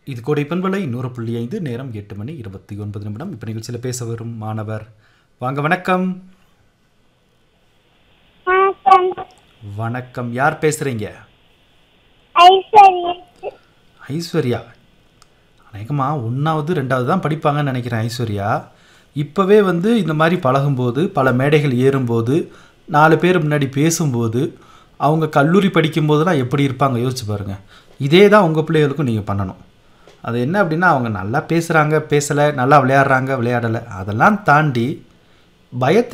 இது கோடை பண்பலை நூறு புள்ளி ஐந்து நேரம் எட்டு மணி இருபத்தி ஒன்பது நிமிடம் இப்போ நிகழ்ச்சியில் பேச வரும் மாணவர் வாங்க வணக்கம் வணக்கம் வணக்கம் யார் பேசுகிறீங்க ஐஸ்வர்யா ஐஸ்வர்யா அநேகமாக ஒன்றாவது ரெண்டாவது தான் படிப்பாங்கன்னு நினைக்கிறேன் ஐஸ்வர்யா இப்போவே வந்து இந்த மாதிரி பழகும்போது பல மேடைகள் ஏறும்போது நாலு பேர் முன்னாடி பேசும்போது அவங்க கல்லூரி படிக்கும்போதெல்லாம் எப்படி இருப்பாங்க யோசிச்சு பாருங்கள் இதே தான் உங்கள் பிள்ளைகளுக்கும் நீங்கள் பண்ணணும் அது என்ன அப்படின்னா அவங்க நல்லா பேசுகிறாங்க பேசலை நல்லா விளையாடுறாங்க விளையாடலை அதெல்லாம் தாண்டி பயத்தை